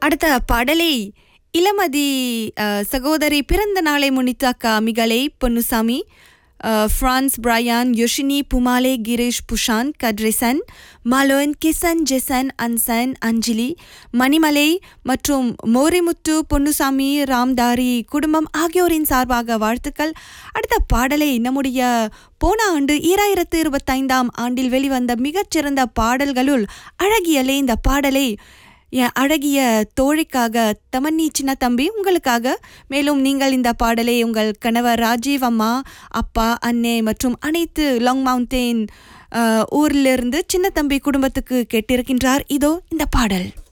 அடுத்த பாடலை இளமதி அஹ், சகோதரி பிறந்த நாளை முன்னிட்டு அக்கா மிகலை பொன்னுசாமி அஹ், பிரான்ஸ் பிரையான் யோஷினி புமாலே கிரீஷ் புஷான் கட்ரிசன் மலோன் கிசன் ஜெசன் அன்சன் அஞ்சலி மணிமலை மற்றும் மோரிமுத்து பொன்னுசாமி ராம்தாரி குடும்பம் ஆகியோரின் சார்பாக வாழ்த்துக்கள் அடுத்த பாடலை நம்முடைய போன ஆண்டு ஈராயிரத்து இருபத்தைந்தாம் ஆண்டில் வெளிவந்த மிகச்சிறந்த பாடல்களுள் அழகியலே இந்த பாடலை என் அழகிய தோழிக்காக தமன்னி சின்ன தம்பி உங்களுக்காக மேலும் நீங்கள் இந்த பாடலை உங்கள் கணவர் ராஜீவ் அம்மா அப்பா அண்ணே மற்றும் அனைத்து லாங் மவுண்டெயின் அஹ், ஊரிலிருந்து சின்ன தம்பி குடும்பத்துக்கு கேட்டிருக்கின்றார் இதோ இந்த பாடல்